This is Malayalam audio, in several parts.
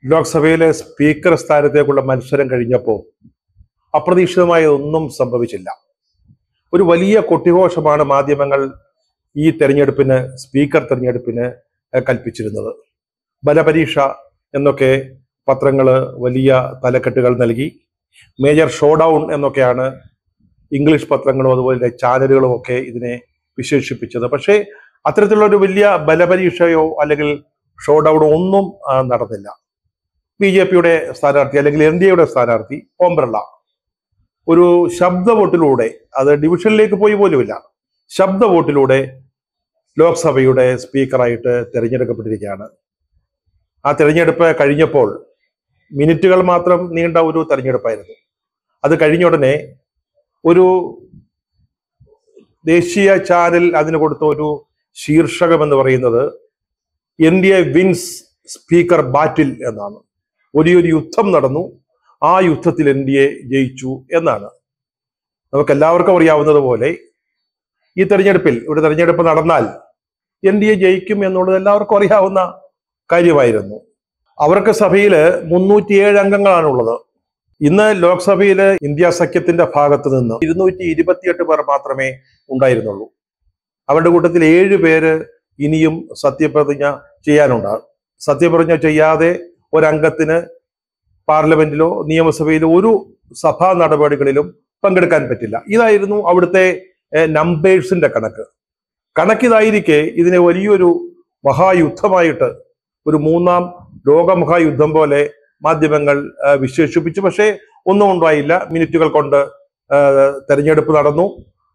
ലോക്സഭയിലെ സ്പീക്കർ സ്ഥാനത്തേക്കുള്ള മത്സരം കഴിഞ്ഞപ്പോൾ അപ്രതീക്ഷിതമായ ഒന്നും സംഭവിച്ചില്ല ഒരു വലിയ കൊട്ടിഘോഷമാണ് മാധ്യമങ്ങൾ ഈ തെരഞ്ഞെടുപ്പിന് സ്പീക്കർ തെരഞ്ഞെടുപ്പിന് ഏഹ്, കൽപ്പിച്ചിരുന്നത് ബലപരീക്ഷ എന്നൊക്കെ പത്രങ്ങൾ വലിയ തലക്കെട്ടുകൾ നൽകി മേജർ ഷോഡൗൺ എന്നൊക്കെയാണ് ഇംഗ്ലീഷ് പത്രങ്ങളും അതുപോലെ ചാനലുകളും ഒക്കെ ഇതിനെ വിശേഷിപ്പിച്ചത് പക്ഷേ അത്തരത്തിലുള്ള ഒരു വലിയ ബലപരീക്ഷയോ അല്ലെങ്കിൽ ഷോഡൗണോ ഒന്നും ആ, നടന്നില്ല ബി ജെ പിയുടെ സ്ഥാനാർത്ഥി അല്ലെങ്കിൽ എൻ ഡി എയുടെ സ്ഥാനാർത്ഥി ഓം ബിർള ഒരു ശബ്ദ വോട്ടിലൂടെ അത് ഡിവിഷനിലേക്ക് പോയി പോലുമില്ല ശബ്ദ വോട്ടിലൂടെ ലോക്സഭയുടെ സ്പീക്കറായിട്ട് തിരഞ്ഞെടുക്കപ്പെട്ടിരിക്കുകയാണ് ആ തിരഞ്ഞെടുപ്പ് കഴിഞ്ഞപ്പോൾ മിനിറ്റുകൾ മാത്രം നീണ്ട ഒരു തെരഞ്ഞെടുപ്പായിരുന്നു അത് കഴിഞ്ഞ ഉടനെ ഒരു ദേശീയ ചാനൽ അതിന് കൊടുത്ത ഒരു ശീർഷകം എന്ന് പറയുന്നത് N D A wins speaker battle എന്നാണ് വലിയൊരു യുദ്ധം നടന്നു ആ യുദ്ധത്തിൽ എൻ ഡി എ ജയിച്ചു എന്നാണ് നമുക്ക് എല്ലാവർക്കും അറിയാവുന്നത് പോലെ ഈ തെരഞ്ഞെടുപ്പിൽ ഒരു തെരഞ്ഞെടുപ്പ് നടന്നാൽ എൻ ഡി എ ജയിക്കും എന്നുള്ളത് എല്ലാവർക്കും അറിയാവുന്ന കാര്യമായിരുന്നു അവർക്ക് സഭയിൽ മുന്നൂറ്റിയേഴ് അംഗങ്ങളാണുള്ളത് ഇന്ന് ലോക്സഭയിൽ ഇന്ത്യ സഖ്യത്തിന്റെ ഭാഗത്ത് നിന്ന് ഇരുന്നൂറ്റി ഇരുപത്തിയെട്ട് പേർ മാത്രമേ ഉണ്ടായിരുന്നുള്ളൂ അവരുടെ കൂട്ടത്തിൽ ഏഴ് പേര് ഇനിയും സത്യപ്രതിജ്ഞ ചെയ്യാനുണ്ട് സത്യപ്രതിജ്ഞ ചെയ്യാതെ ഒരംഗത്തിന് പാർലമെന്റിലോ നിയമസഭയിലോ ഒരു സഭാ നടപടികളിലും പങ്കെടുക്കാൻ പറ്റില്ല ഇതായിരുന്നു അവിടുത്തെ നമ്പേഴ്സിന്റെ കണക്ക് കണക്കിതായിരിക്കെ ഇതിനെ വലിയൊരു മഹായുദ്ധമായിട്ട് ഒരു മൂന്നാം ലോകമഹായുദ്ധം പോലെ മാധ്യമങ്ങൾ ആ, വിശേഷിപ്പിച്ചു പക്ഷേ ഒന്നും ഉണ്ടായില്ല മിനിറ്റുകൾ കൊണ്ട് ആ, തെരഞ്ഞെടുപ്പ് നടന്നു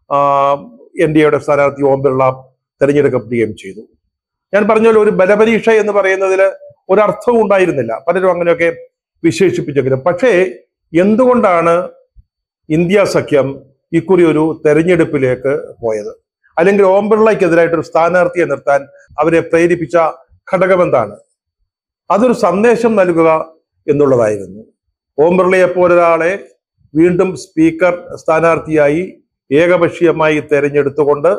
എൻ ഡി എയുടെ സ്ഥാനാർത്ഥി ഓം ബിർള തെരഞ്ഞെടുക്കപ്പെടുകയും ചെയ്തു ഞാൻ പറഞ്ഞ പോലെ ഒരു ബലപരീക്ഷ എന്ന് പറയുന്നതിൽ ഒരർത്ഥവും ഉണ്ടായിരുന്നില്ല പലരും അങ്ങനെയൊക്കെ വിശേഷിപ്പിച്ചെങ്കിലും പക്ഷേ എന്തുകൊണ്ടാണ് ഇന്ത്യ സഖ്യം ഇക്കുറി ഒരു തെരഞ്ഞെടുപ്പിലേക്ക് പോയത് അല്ലെങ്കിൽ ഓം ബിർളയ്ക്കെതിരായിട്ട് ഒരു സ്ഥാനാർത്ഥിയെ നിർത്താൻ അവരെ പ്രേരിപ്പിച്ച ഘടകം എന്താണ് അതൊരു സന്ദേശം നൽകുക എന്നുള്ളതായിരുന്നു ഓം ബിർളയെ പോലൊരാളെ വീണ്ടും സ്പീക്കർ സ്ഥാനാർത്ഥിയായി ഏകപക്ഷീയമായി തെരഞ്ഞെടുത്തുകൊണ്ട്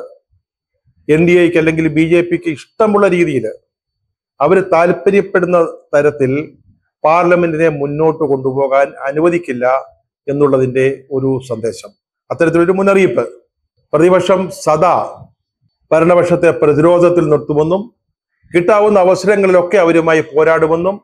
എൻ ഡി എക്ക് അല്ലെങ്കിൽ ബി ജെ പിക്ക് ഇഷ്ടമുള്ള രീതിയിൽ അവർ താല്പര്യപ്പെടുന്ന തരത്തിൽ പാർലമെന്റിനെ മുന്നോട്ട് കൊണ്ടുപോകാൻ അനുവദിക്കില്ല എന്നുള്ളതിന്റെ ഒരു സന്ദേശം അത്തരത്തിലൊരു മുന്നറിയിപ്പ് പ്രതിപക്ഷം സദാ ഭരണപക്ഷത്തെ പ്രതിരോധത്തിൽ നിർത്തുമെന്നും കിട്ടാവുന്ന അവസരങ്ങളിലൊക്കെ അവരുമായി പോരാടുമെന്നും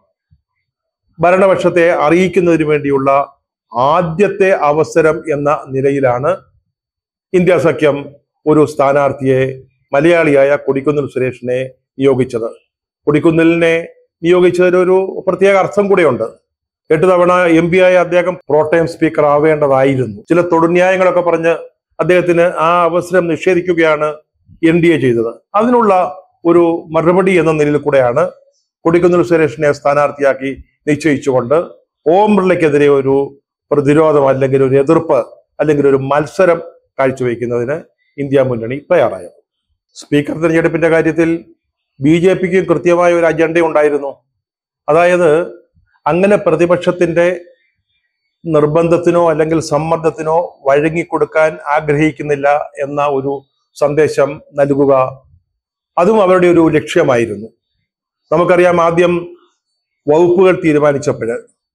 ഭരണപക്ഷത്തെ അറിയിക്കുന്നതിന് വേണ്ടിയുള്ള ആദ്യത്തെ അവസരം എന്ന നിലയിലാണ് ഇന്ത്യ സഖ്യം ഒരു സ്ഥാനാർത്ഥിയെ മലയാളിയായ കൊടിക്കുന്നിൽ സുരേഷിനെ നിയോഗിച്ചത് കൊടിക്കുന്നിലിനെ നിയോഗിച്ചതിന് ഒരു പ്രത്യേക അർത്ഥം കൂടെയുണ്ട് എട്ട് തവണ എം പി ആയ അദ്ദേഹം പ്രോട്ടൈം സ്പീക്കർ ആവേണ്ടതായിരുന്നു ചില തൊടുന്യായങ്ങളൊക്കെ പറഞ്ഞ് അദ്ദേഹത്തിന് ആ അവസരം നിഷേധിക്കുകയാണ് എൻ ഡി എ ചെയ്തത് അതിനുള്ള ഒരു മറുപടി എന്ന നിലയിൽ കൂടെയാണ് കൊടിക്കുന്നിൽ സുരേഷിനെ സ്ഥാനാർത്ഥിയാക്കി നിശ്ചയിച്ചുകൊണ്ട് ഓം ബിർളയ്ക്കെതിരെ ഒരു പ്രതിരോധം അല്ലെങ്കിൽ ഒരു എതിർപ്പ് അല്ലെങ്കിൽ ഒരു മത്സരം കാഴ്ചവെക്കുന്നതിന് ഇന്ത്യ മുന്നണി തയ്യാറായത് സ്പീക്കർ തിരഞ്ഞെടുപ്പിന്റെ കാര്യത്തിൽ ബി ജെ പിക്ക് കൃത്യമായ ഒരു അജണ്ട ഉണ്ടായിരുന്നു അതായത് അങ്ങനെ പ്രതിപക്ഷത്തിന്റെ നിർബന്ധത്തിനോ അല്ലെങ്കിൽ സമ്മർദ്ദത്തിനോ വഴങ്ങിക്കൊടുക്കാൻ ആഗ്രഹിക്കുന്നില്ല എന്ന ഒരു സന്ദേശം നൽകുക അതും അവരുടെ ഒരു ലക്ഷ്യമായിരുന്നു നമുക്കറിയാം ആദ്യം വകുപ്പുകൾ തീരുമാനിച്ചപ്പോൾ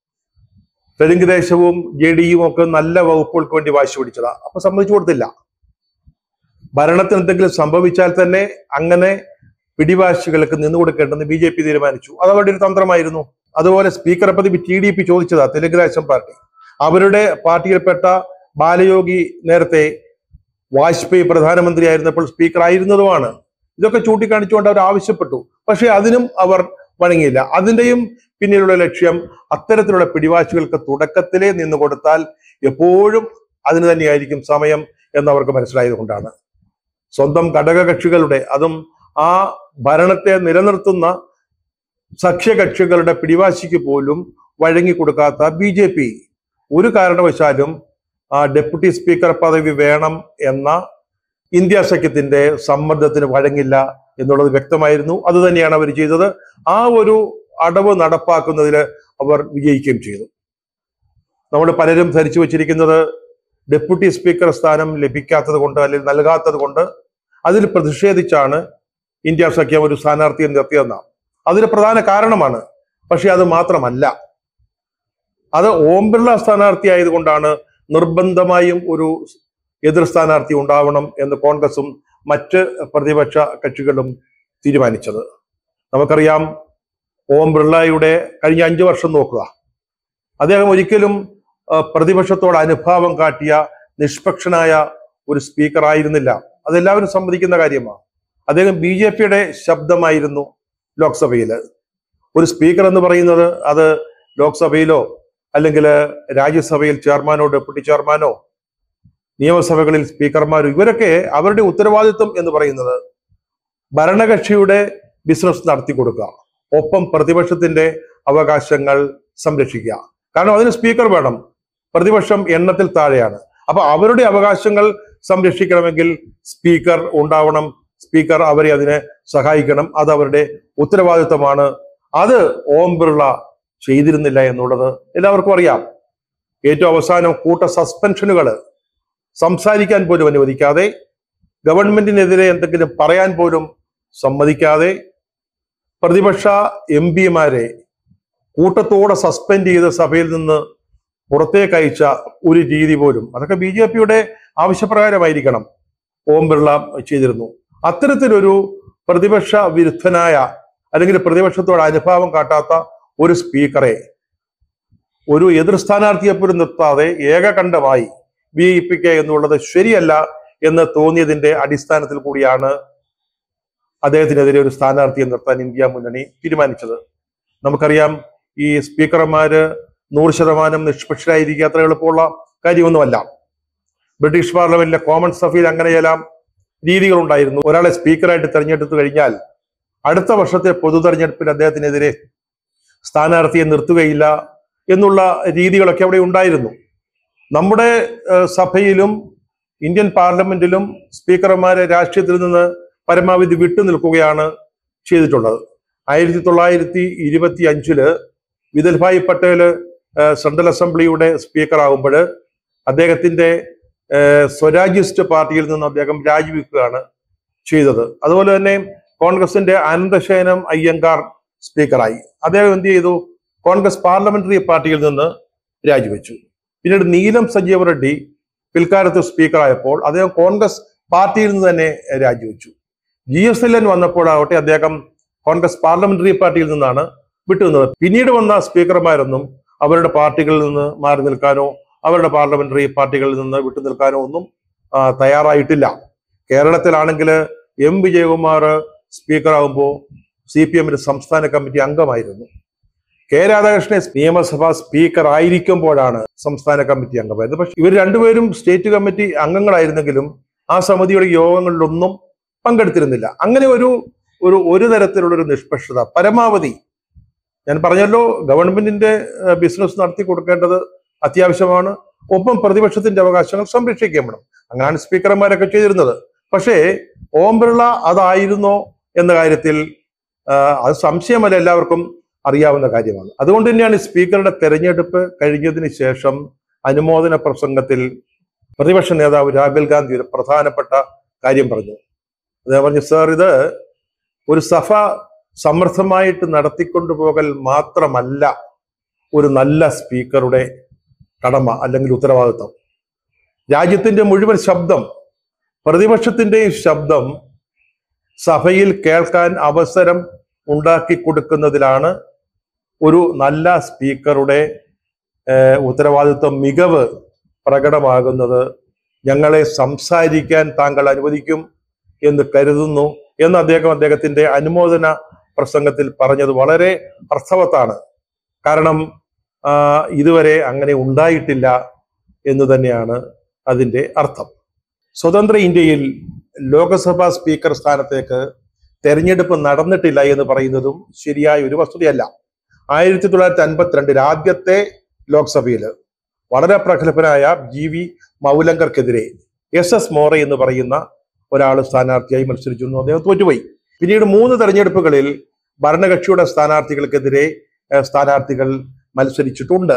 തെലുങ്ക് ദേശവും ജെ ഡിയും ഒക്കെ നല്ല വകുപ്പുകൾക്ക് വേണ്ടി വാശി പിടിച്ചതാ അപ്പൊ സമ്മതിച്ചു കൊടുത്തില്ല ഭരണത്തിന് എന്തെങ്കിലും സംഭവിച്ചാൽ തന്നെ അങ്ങനെ പിടിവാശികൾക്ക് നിന്നു കൊടുക്കേണ്ടെന്ന് ബി ജെ പി തീരുമാനിച്ചു അത് അവരുടെ ഒരു തന്ത്രമായിരുന്നു അതുപോലെ സ്പീക്കറെ പതി ടി ഡി പി ചോദിച്ചതാ തെലുങ്ക് ദേശം പാർട്ടി അവരുടെ പാർട്ടിയിൽപ്പെട്ട ബാലയോഗി നേരത്തെ വാജ്പേയി പ്രധാനമന്ത്രിയായിരുന്നപ്പോൾ സ്പീക്കർ ആയിരുന്നതുമാണ് ഇതൊക്കെ ചൂണ്ടിക്കാണിച്ചുകൊണ്ട് അവർ ആവശ്യപ്പെട്ടു പക്ഷെ അതിനും അവർ വഴങ്ങിയില്ല അതിന്റെയും പിന്നിലുള്ള ലക്ഷ്യം അത്തരത്തിലുള്ള പിടിവാശികൾക്ക് തുടക്കത്തിലേ നിന്ന് കൊടുത്താൽ എപ്പോഴും അതിന് തന്നെയായിരിക്കും സമയം എന്നവർക്ക് മനസ്സിലായതുകൊണ്ടാണ് സ്വന്തം ഘടകകക്ഷികളുടെ അതും ആ ഭരണത്തെ നിലനിർത്തുന്ന സഖ്യകക്ഷികളുടെ പിടിവാശിക്ക് പോലും വഴങ്ങിക്കൊടുക്കാത്ത ബി ജെ പി ഒരു കാരണവശാലും ആ ഡെപ്യൂട്ടി സ്പീക്കർ പദവി വേണം എന്ന ഇന്ത്യ സഖ്യത്തിന്റെ സമ്മർദ്ദത്തിന് വഴങ്ങില്ല എന്നുള്ളത് വ്യക്തമായിരുന്നു അത് തന്നെയാണ് അവർ ചെയ്തത് ആ ഒരു അടവ് നടപ്പാക്കുന്നതിൽ അവർ വിജയിക്കുകയും ചെയ്തു നമ്മൾ പലരും ധരിച്ചു വച്ചിരിക്കുന്നത് ഡെപ്യൂട്ടി സ്പീക്കർ സ്ഥാനം ലഭിക്കാത്തത് കൊണ്ട് അല്ലെങ്കിൽ നൽകാത്തത് കൊണ്ട് അതിൽ പ്രതിഷേധിച്ചാണ് ഇന്ത്യ സഖ്യം ഒരു സ്ഥാനാർത്ഥിയെ നിർത്തിയെന്നാണ് അതിന് പ്രധാന കാരണമാണ് പക്ഷെ അത് മാത്രമല്ല അത് ഓം ബിർള സ്ഥാനാർത്ഥി ആയതുകൊണ്ടാണ് നിർബന്ധമായും ഒരു എതിർ സ്ഥാനാർത്ഥി ഉണ്ടാവണം എന്ന് കോൺഗ്രസും മറ്റ് പ്രതിപക്ഷ കക്ഷികളും തീരുമാനിച്ചത് നമുക്കറിയാം ഓം ബിർളയുടെ കഴിഞ്ഞ അഞ്ചു വർഷം നോക്കുക അദ്ദേഹം ഒരിക്കലും ആ, പ്രതിപക്ഷത്തോട് അനുഭാവം കാട്ടിയ നിഷ്പക്ഷനായ ഒരു സ്പീക്കർ ആയിരുന്നില്ല അതെല്ലാവരും സമ്മതിക്കുന്ന കാര്യമാണ് അദ്ദേഹം ബി ജെ പിയുടെ ശബ്ദമായിരുന്നു ലോക്സഭയിൽ ഒരു സ്പീക്കർ എന്ന് പറയുന്നത് അത് ലോക്സഭയിലോ അല്ലെങ്കിൽ രാജ്യസഭയിൽ ചെയർമാനോ ഡെപ്യൂട്ടി ചെയർമാനോ നിയമസഭകളിൽ സ്പീക്കർമാരോ ഇവരൊക്കെ അവരുടെ ഉത്തരവാദിത്വം എന്ന് പറയുന്നത് ഭരണകക്ഷിയുടെ ബിസിനസ് നടത്തി കൊടുക്കുക ഒപ്പം പ്രതിപക്ഷത്തിന്റെ അവകാശങ്ങൾ സംരക്ഷിക്കുക കാരണം അതിന് സ്പീക്കർ വേണം പ്രതിപക്ഷം എണ്ണത്തിൽ താഴെയാണ് അപ്പൊ അവരുടെ അവകാശങ്ങൾ സംരക്ഷിക്കണമെങ്കിൽ സ്പീക്കർ ഉണ്ടാവണം സ്പീക്കർ അവരെ അതിനെ സഹായിക്കണം അത് അവരുടെ ഉത്തരവാദിത്വമാണ് അത് ഓം ബിർള ചെയ്തിരുന്നില്ല എന്നുള്ളത് എല്ലാവർക്കും അറിയാം ഏറ്റവും അവസാനം കൂട്ട സസ്പെൻഷനുകൾ സംസാരിക്കാൻ പോലും അനുവദിക്കാതെ ഗവൺമെന്റിനെതിരെ എന്തെങ്കിലും പറയാൻ പോലും സമ്മതിക്കാതെ പ്രതിപക്ഷ എം പിമാരെ കൂട്ടത്തോടെ സസ്പെൻഡ് ചെയ്ത് സഭയിൽ നിന്ന് പുറത്തേക്ക് അയച്ച ഒരു രീതി പോലും അതൊക്കെ ബി ജെ പിയുടെ ആവശ്യപ്രകാരമായിരിക്കണം ഓം ബിർള ചെയ്തിരുന്നു അത്തരത്തിലൊരു പ്രതിപക്ഷ വിരുദ്ധനായ അല്ലെങ്കിൽ പ്രതിപക്ഷത്തോട് അനുഭാവം കാട്ടാത്ത ഒരു സ്പീക്കറെ ഒരു എതിർ സ്ഥാനാർത്ഥിയെ പോലും നിർത്താതെ ഏകകണ്ഠമായി വിയിപ്പിക്കുക എന്നുള്ളത് ശരിയല്ല എന്ന് തോന്നിയതിന്റെ അടിസ്ഥാനത്തിൽ കൂടിയാണ് അദ്ദേഹത്തിനെതിരെ ഒരു സ്ഥാനാർത്ഥിയെ നിർത്താൻ ഇന്ത്യ മുന്നണി തീരുമാനിച്ചത് നമുക്കറിയാം ഈ സ്പീക്കർമാര് നൂറ് ശതമാനം നിഷ്പക്ഷരായിരിക്കുക അത്ര എളുപ്പമുള്ള കാര്യമൊന്നുമല്ല ബ്രിട്ടീഷ് പാർലമെന്റിലെ കോമൺ സഭയിൽ അങ്ങനെ ചില രീതികളുണ്ടായിരുന്നു ഒരാളെ സ്പീക്കറായിട്ട് തെരഞ്ഞെടുത്തു കഴിഞ്ഞാൽ അടുത്ത വർഷത്തെ പൊതു തെരഞ്ഞെടുപ്പിൽ അദ്ദേഹത്തിനെതിരെ സ്ഥാനാർത്ഥിയെ നിർത്തുകയില്ല എന്നുള്ള രീതികളൊക്കെ അവിടെ ഉണ്ടായിരുന്നു നമ്മുടെ ഏഹ്, സഭയിലും ഇന്ത്യൻ പാർലമെന്റിലും സ്പീക്കർമാരെ രാഷ്ട്രീയത്തിൽ നിന്ന് പരമാവധി വിട്ടു നിൽക്കുകയാണ് ചെയ്തിട്ടുള്ളത് ആയിരത്തി തൊള്ളായിരത്തി ഇരുപത്തി അഞ്ചില് വിദൽഭായ് പട്ടേല് ഏഹ്, സെൻട്രൽ അസംബ്ലിയുടെ സ്പീക്കർ ആകുമ്പോൾ അദ്ദേഹത്തിന്റെ ഏഹ്, സ്വരാജിസ്റ്റ് പാർട്ടിയിൽ നിന്ന് അദ്ദേഹം രാജിവെക്കുകയാണ് ചെയ്തത് അതുപോലെ തന്നെ കോൺഗ്രസിന്റെ അനന്തശയനം അയ്യങ്കാർ സ്പീക്കറായി അദ്ദേഹം എന്ത് ചെയ്തു കോൺഗ്രസ് പാർലമെന്ററി പാർട്ടിയിൽ നിന്ന് രാജിവെച്ചു പിന്നീട് നീലം സജീവ് റെഡ്ഡി പിൽക്കാലത്ത് സ്പീക്കറായപ്പോൾ അദ്ദേഹം കോൺഗ്രസ് പാർട്ടിയിൽ നിന്ന് തന്നെ രാജിവെച്ചു ജി എസ് എൽ എൻ വന്നപ്പോഴാവട്ടെ അദ്ദേഹം കോൺഗ്രസ് പാർലമെന്ററി പാർട്ടിയിൽ നിന്നാണ് വിട്ടുനിന്നത് പിന്നീട് വന്ന സ്പീക്കർമാരൊന്നും അവരുടെ പാർട്ടികളിൽ നിന്ന് മാറി നിൽക്കാനോ അവരുടെ പാർലമെന്ററി പാർട്ടികളിൽ നിന്ന് വിട്ടുനിൽക്കാനോ ഒന്നും ആ, തയ്യാറായിട്ടില്ല കേരളത്തിലാണെങ്കിൽ എം വിജയകുമാർ സ്പീക്കറാകുമ്പോൾ സി പി എമ്മിന്റെ സംസ്ഥാന കമ്മിറ്റി അംഗമായിരുന്നു കെ രാധാകൃഷ്ണൻ നിയമസഭാ സ്പീക്കർ ആയിരിക്കുമ്പോഴാണ് സംസ്ഥാന കമ്മിറ്റി അംഗമായത് പക്ഷെ ഇവർ രണ്ടുപേരും സ്റ്റേറ്റ് കമ്മിറ്റി അംഗങ്ങളായിരുന്നെങ്കിലും ആ സമിതിയുടെ യോഗങ്ങളിലൊന്നും പങ്കെടുത്തിരുന്നില്ല അങ്ങനെ ഒരു ഒരു ഒരു തരത്തിലുള്ള ഒരു നിഷ്പക്ഷത പരമാവധി ഞാൻ പറഞ്ഞല്ലോ ഗവൺമെന്റിന്റെ ഏഹ്, ബിസിനസ് നടത്തി കൊടുക്കേണ്ടത് അത്യാവശ്യമാണ് ഒപ്പം പ്രതിപക്ഷത്തിന്റെ അവകാശങ്ങൾ സംരക്ഷിക്കപ്പെടണം അങ്ങനെയാണ് സ്പീക്കർമാരൊക്കെ ചെയ്തിരുന്നത് പക്ഷേ ഓം ബിർള അതായിരുന്നോ എന്ന കാര്യത്തിൽ ആ, അത് സംശയമല്ല എല്ലാവർക്കും അറിയാവുന്ന കാര്യമാണ് അതുകൊണ്ട് തന്നെയാണ് ഈ സ്പീക്കറുടെ തെരഞ്ഞെടുപ്പ് കഴിഞ്ഞതിന് ശേഷം അനുമോദന പ്രസംഗത്തിൽ പ്രതിപക്ഷ നേതാവ് രാഹുൽ ഗാന്ധി ഒരു പ്രധാനപ്പെട്ട കാര്യം പറഞ്ഞു അദ്ദേഹം പറഞ്ഞു സാർ ഇത് ഒരു സഭ സമർത്ഥമായിട്ട് നടത്തിക്കൊണ്ടുപോകൽ മാത്രമല്ല ഒരു നല്ല സ്പീക്കറുടെ കടമ അല്ലെങ്കിൽ ഉത്തരവാദിത്വം രാജ്യത്തിന്റെ മുഴുവൻ ശബ്ദം പ്രതിപക്ഷത്തിന്റെയും ശബ്ദം സഭയിൽ കേൾക്കാൻ അവസരം ഉണ്ടാക്കി കൊടുക്കുന്നതിലാണ് ഒരു നല്ല സ്പീക്കറുടെ ഏഹ്, ഉത്തരവാദിത്വം മികവ് പ്രകടമാകുന്നത് ഞങ്ങളെ സംസാരിക്കാൻ താങ്കൾ അനുവദിക്കും എന്ന് കരുതുന്നു എന്ന് അദ്ദേഹം അദ്ദേഹത്തിന്റെ അനുമോദന പ്രസംഗത്തിൽ പറഞ്ഞത് വളരെ അർത്ഥവത്താണ് കാരണം ആ, ഇതുവരെ അങ്ങനെ ഉണ്ടായിട്ടില്ല എന്ന് തന്നെയാണ് അതിന്റെ അർത്ഥം സ്വതന്ത്ര ഇന്ത്യയിൽ ലോകസഭാ സ്പീക്കർ സ്ഥാനത്തേക്ക് തെരഞ്ഞെടുപ്പ് നടന്നിട്ടില്ല എന്ന് പറയുന്നതും ശരിയായ ഒരു വസ്തുതയല്ല ആയിരത്തി തൊള്ളായിരത്തി അൻപത്തിരണ്ടിൽ ആദ്യത്തെ ലോക്സഭയിൽ വളരെ പ്രഗത്ഭനായ ജി വി മൗലങ്കർക്കെതിരെ എസ് എസ് മോറ എന്ന് പറയുന്ന ഒരാൾ സ്ഥാനാർത്ഥിയായി മത്സരിച്ചു അദ്ദേഹം തോറ്റുപോയി പിന്നീട് മൂന്ന് തെരഞ്ഞെടുപ്പുകളിൽ ഭരണകക്ഷിയുടെ സ്ഥാനാർത്ഥികൾക്കെതിരെ ഏഹ്, സ്ഥാനാർത്ഥികൾ മത്സരിച്ചിട്ടുണ്ട്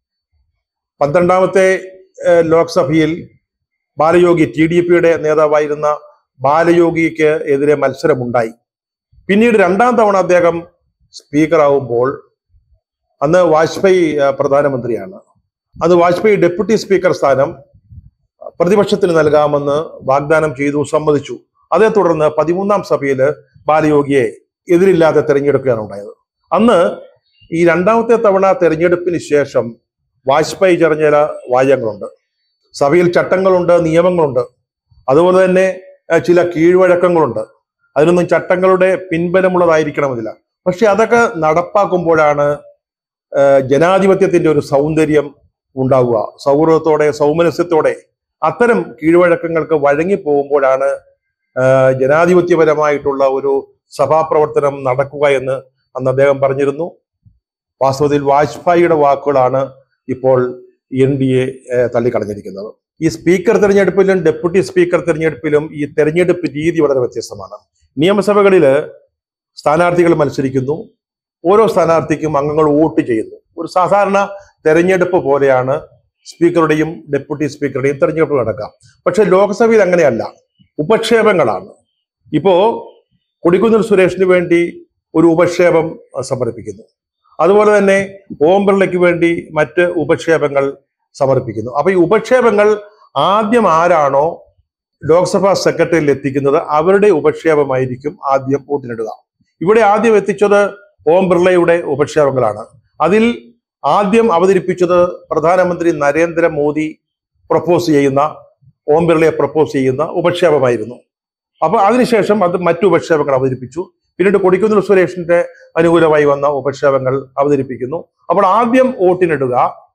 പന്ത്രണ്ടാമത്തെ ഏഹ്, ലോക്സഭയിൽ ബാലയോഗി ടി ഡി പിയുടെ നേതാവായിരുന്ന ബാലയോഗിക്ക് എതിരെ മത്സരമുണ്ടായി പിന്നീട് രണ്ടാം തവണ അദ്ദേഹം സ്പീക്കറാവുമ്പോൾ അന്ന് വാജ്പേയി ആ, പ്രധാനമന്ത്രിയാണ് അന്ന് വാജ്പേയി ഡെപ്യൂട്ടി സ്പീക്കർ സ്ഥാനം പ്രതിപക്ഷത്തിന് നൽകാമെന്ന് വാഗ്ദാനം ചെയ്തു സമ്മതിച്ചു അതേ തുടർന്ന് പതിമൂന്നാം സഭയിൽ ബാലയോഗിയെ എതിരില്ലാതെ തെരഞ്ഞെടുക്കുകയാണ് ഉണ്ടായത് അന്ന് ഈ രണ്ടാമത്തെ തവണ തെരഞ്ഞെടുപ്പിന് ശേഷം വാജ്പേയി ചെറിഞ്ഞ ചില വാചകങ്ങളുണ്ട് സഭയിൽ ചട്ടങ്ങളുണ്ട് നിയമങ്ങളുണ്ട് അതുപോലെ തന്നെ ഏഹ്, ചില കീഴ്വഴക്കങ്ങളുണ്ട് അതിനൊന്നും ചട്ടങ്ങളുടെ പിൻബലമുള്ളതായിരിക്കണമെന്നില്ല പക്ഷെ അതൊക്കെ നടപ്പാക്കുമ്പോഴാണ് ഏഹ്, ജനാധിപത്യത്തിന്റെ ഒരു സൗന്ദര്യം ഉണ്ടാവുക സൗഹൃദത്തോടെ സൗമനസ്യത്തോടെ അത്തരം കീഴ്വഴക്കങ്ങൾക്ക് വഴങ്ങി പോകുമ്പോഴാണ് ഏഹ്, ജനാധിപത്യപരമായിട്ടുള്ള ഒരു സഭാപ്രവർത്തനം നടക്കുക എന്ന് അന്ന് അദ്ദേഹം പറഞ്ഞിരുന്നു വാസ്തവത്തിൽ വാജ്പേയിയുടെ വാക്കുകളാണ് ഇപ്പോൾ എൻ ഡി എ തള്ളിക്കളഞ്ഞിരിക്കുന്നത് ഈ സ്പീക്കർ തെരഞ്ഞെടുപ്പിലും ഡെപ്യൂട്ടി സ്പീക്കർ തെരഞ്ഞെടുപ്പിലും ഈ തെരഞ്ഞെടുപ്പ് രീതി വളരെ വ്യത്യസ്തമാണ് നിയമസഭകളിൽ സ്ഥാനാർത്ഥികൾ മത്സരിക്കുന്നു ഓരോ സ്ഥാനാർത്ഥിക്കും അംഗങ്ങൾ വോട്ട് ചെയ്യുന്നു ഒരു സാധാരണ തെരഞ്ഞെടുപ്പ് പോലെയാണ് സ്പീക്കറുടെയും ഡെപ്യൂട്ടി സ്പീക്കറുടെയും തെരഞ്ഞെടുപ്പ് നടക്കാം പക്ഷെ ലോക്സഭയിൽ അങ്ങനെയല്ല ഉപക്ഷേപങ്ങളാണ് ഇപ്പോ കൊടിക്കുന്നിൽ സുരേഷിന് വേണ്ടി ഒരു ഉപക്ഷേപം അഹ്, സമർപ്പിക്കുന്നു അതുപോലെ തന്നെ ഓം ബിർളയ്ക്ക് വേണ്ടി മറ്റ് ഉപക്ഷേപങ്ങൾ സമർപ്പിക്കുന്നു അപ്പൊ ഈ ഉപക്ഷേപങ്ങൾ ആദ്യം ആരാണോ ലോക്സഭാ സെക്രട്ടറിയിൽ എത്തിക്കുന്നത് അവരുടെ ഉപക്ഷേപമായിരിക്കും ആദ്യം വോട്ടിനിടുക ഇവിടെ ആദ്യം എത്തിച്ചത് ഓം ബിർളയുടെ ഉപക്ഷേപങ്ങളാണ് അതിൽ ആദ്യം അവതരിപ്പിച്ചത് പ്രധാനമന്ത്രി നരേന്ദ്രമോദി പ്രപ്പോസ് ചെയ്യുന്ന ഓം ബിർളയെ പ്രപ്പോസ് ചെയ്യുന്ന ഉപക്ഷേപമായിരുന്നു അപ്പൊ അതിനുശേഷം അത് മറ്റു ഉപക്ഷേപങ്ങൾ അവതരിപ്പിച്ചു പിന്നീട് കൊടിക്കുന്നിൽ സുരേഷിന്റെ അനുകൂലമായി വന്ന ഉപക്ഷേപങ്ങൾ അവതരിപ്പിക്കുന്നു അപ്പോൾ ആദ്യം വോട്ടിനിടുക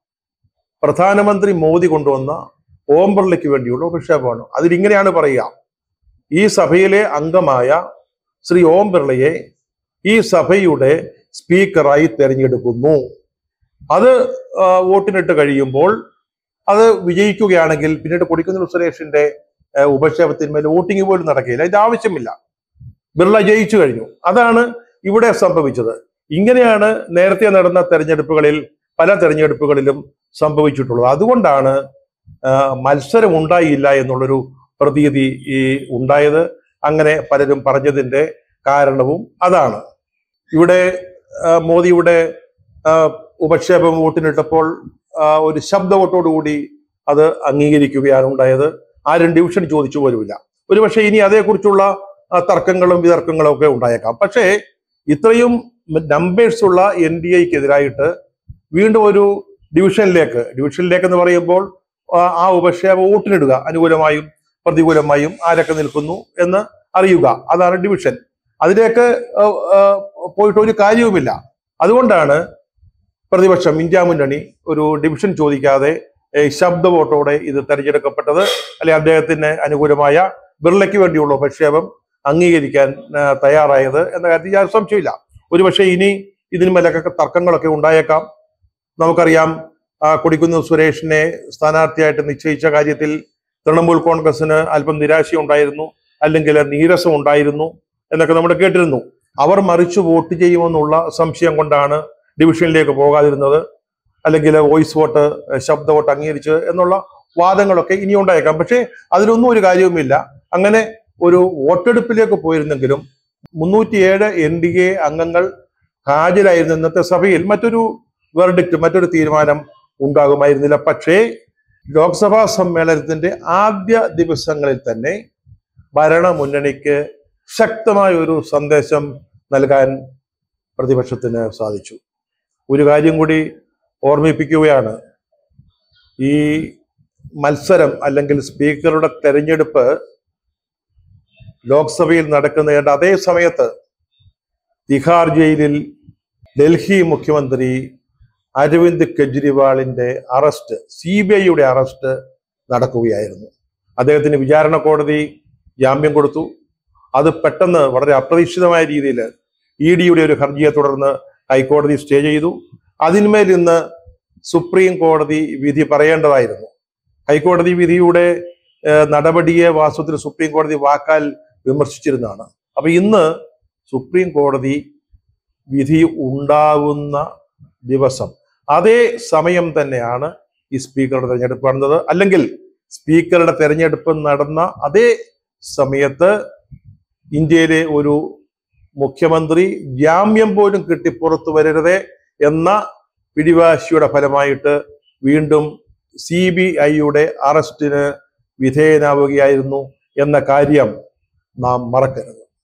പ്രധാനമന്ത്രി മോദി കൊണ്ടുവന്ന ഓം ബിർളയ്ക്ക് വേണ്ടിയുള്ള ഉപക്ഷേപമാണ് അതിലിങ്ങനെയാണ് പറയുക ഈ സഭയിലെ അംഗമായ ശ്രീ ഓം ബിർളയെ ഈ സഭയുടെ സ്പീക്കറായി തെരഞ്ഞെടുക്കുന്നു അത് ആ, വോട്ടിനിട്ട് കഴിയുമ്പോൾ അത് വിജയിക്കുകയാണെങ്കിൽ പിന്നീട് കൊടിക്കുന്നിൽ സുരേഷിന്റെ ആ, ഉപക്ഷേപത്തിന്മേൽ വോട്ടിംഗ് പോലും നടക്കുകയില്ല അതിന്റെ ആവശ്യമില്ല ബിർള ജയിച്ചു കഴിഞ്ഞു അതാണ് ഇവിടെ സംഭവിച്ചത് ഇങ്ങനെയാണ് നേരത്തെ നടന്ന തെരഞ്ഞെടുപ്പുകളിൽ പല തെരഞ്ഞെടുപ്പുകളിലും സംഭവിച്ചിട്ടുള്ളത് അതുകൊണ്ടാണ് ആ, മത്സരം ഉണ്ടായില്ല എന്നുള്ളൊരു പ്രതീതി ഈ ഉണ്ടായത് അങ്ങനെ പലരും പറഞ്ഞതിന്റെ കാരണവും അതാണ് ഇവിടെ ആ, മോദിയുടെ ആ, ഉപക്ഷേപം വോട്ടിനിട്ടപ്പോൾ ആ, ഒരു ശബ്ദ വോട്ടോടുകൂടി അത് അംഗീകരിക്കുകയാണ് ഉണ്ടായത് ആരും ഡിവിഷൻ ചോദിച്ചു പോലുമില്ല ഒരുപക്ഷെ ഇനി അതേക്കുറിച്ചുള്ള ആ, തർക്കങ്ങളും വിതർക്കങ്ങളും ഒക്കെ ഉണ്ടായേക്കാം പക്ഷേ ഇത്രയും നമ്പേഴ്സ് ഉള്ള എൻ ഡി എക്കെതിരായിട്ട് വീണ്ടും ഒരു ഡിവിഷനിലേക്ക് ഡിവിഷനിലേക്ക് എന്ന് പറയുമ്പോൾ ആ, ആ ഉപക്ഷേപം വോട്ടിനിടുക അനുകൂലമായും പ്രതികൂലമായും ആരൊക്കെ നിൽക്കുന്നു എന്ന് അറിയുക അതാണ് ഡിവിഷൻ അതിലേക്ക് ആ, ആ, പോയിട്ട് ഒരു കാര്യവുമില്ല അതുകൊണ്ടാണ് പ്രതിപക്ഷം ഇന്ത്യ മുന്നണി ഒരു ഡിവിഷൻ ചോദിക്കാതെ ഏ, ശബ്ദ വോട്ടോടെ ഇത് തെരഞ്ഞെടുക്കപ്പെട്ടത് അല്ലെ അദ്ദേഹത്തിന് അനുകൂലമായ ബിർളയ്ക്ക് വേണ്ടിയുള്ള ഉപക്ഷേപം അംഗീകരിക്കാൻ ആ, തയ്യാറായത് എന്ന കാര്യത്തിൽ ഞാൻ സംശയമില്ല ഒരുപക്ഷെ ഇനി ഇതിന് മേലൊക്കെ തർക്കങ്ങളൊക്കെ ഉണ്ടായേക്കാം നമുക്കറിയാം ആ, കൊടിക്കുന്നിൽ സുരേഷിനെ സ്ഥാനാർത്ഥിയായിട്ട് നിശ്ചയിച്ച കാര്യത്തിൽ തൃണമൂൽ കോൺഗ്രസിന് അല്പം നിരാശയുണ്ടായിരുന്നു അല്ലെങ്കിൽ നീരസം ഉണ്ടായിരുന്നു എന്നൊക്കെ നമ്മൾ കേട്ടിരുന്നു അവർ മറിച്ച് വോട്ട് ചെയ്യുമെന്നുള്ള സംശയം കൊണ്ടാണ് ഡിവിഷനിലേക്ക് പോകാതിരുന്നത് അല്ലെങ്കിൽ വോയിസ് വോട്ട് ശബ്ദ വോട്ട് അംഗീകരിച്ച് എന്നുള്ള വാദങ്ങളൊക്കെ ഇനി ഉണ്ടായേക്കാം പക്ഷേ അതിലൊന്നും ഒരു കാര്യവുമില്ല അങ്ങനെ ഒരു വോട്ടെടുപ്പിലേക്ക് പോയിരുന്നെങ്കിലും മുന്നൂറ്റിയേഴ് എൻ ഡി എ അംഗങ്ങൾ ഹാജരായിരുന്ന ഇന്നത്തെ സഭയിൽ മറ്റൊരു വെർഡിക്റ്റ് മറ്റൊരു തീരുമാനം ഉണ്ടാകുമായിരുന്നില്ല പക്ഷേ ലോക്സഭാ സമ്മേളനത്തിന്റെ ആദ്യ ദിവസങ്ങളിൽ തന്നെ ഭരണമുന്നണിക്ക് ശക്തമായ ഒരു സന്ദേശം നൽകാൻ പ്രതിപക്ഷത്തിന് സാധിച്ചു ഒരു കാര്യം കൂടി ഓർമ്മിപ്പിക്കുകയാണ് ഈ മത്സരം അല്ലെങ്കിൽ സ്പീക്കറുടെ തെരഞ്ഞെടുപ്പ് ലോക്സഭയിൽ നടക്കുന്ന അതേ സമയത്ത് തിഹാർ ജയിലിൽ ഡൽഹി മുഖ്യമന്ത്രി അരവിന്ദ് കെജ്രിവാളിന്റെ അറസ്റ്റ് സി ബി ഐയുടെ അറസ്റ്റ് നടക്കുകയായിരുന്നു അദ്ദേഹത്തിന് വിചാരണ കോടതി ജാമ്യം കൊടുത്തു അത് പെട്ടെന്ന് വളരെ അപ്രതീക്ഷിതമായ രീതിയിൽ ഇ ഡിയുടെ ഒരു ഹർജിയെ തുടർന്ന് ഹൈക്കോടതി സ്റ്റേ ചെയ്തു അതിന്മേൽ ഇന്ന് സുപ്രീം കോടതി വിധി പറയേണ്ടതായിരുന്നു ഹൈക്കോടതി വിധിയുടെ ഏഹ്, നടപടിയെ വാസ്തവത്തിൽ സുപ്രീം കോടതി വാക്കാൽ വിമർശിച്ചിരുന്നതാണ് അപ്പൊ ഇന്ന് സുപ്രീം കോടതി വിധി ഉണ്ടാവുന്ന ദിവസം അതേ സമയം തന്നെയാണ് ഈ സ്പീക്കറുടെ തെരഞ്ഞെടുപ്പ് നടന്നത് അല്ലെങ്കിൽ സ്പീക്കറുടെ തെരഞ്ഞെടുപ്പ് നടന്ന അതേ സമയത്ത് ഇന്ത്യയിലെ ഒരു മുഖ്യമന്ത്രി ജാമ്യം പോലും കിട്ടി പുറത്തു വരരുതേ എന്ന പിടിവാശിയുടെ ഫലമായിട്ട് വീണ്ടും സി ബി ഐയുടെ അറസ്റ്റിന് വിധേയനാവുകയായിരുന്നു എന്ന കാര്യം നാം മറക്കരുത്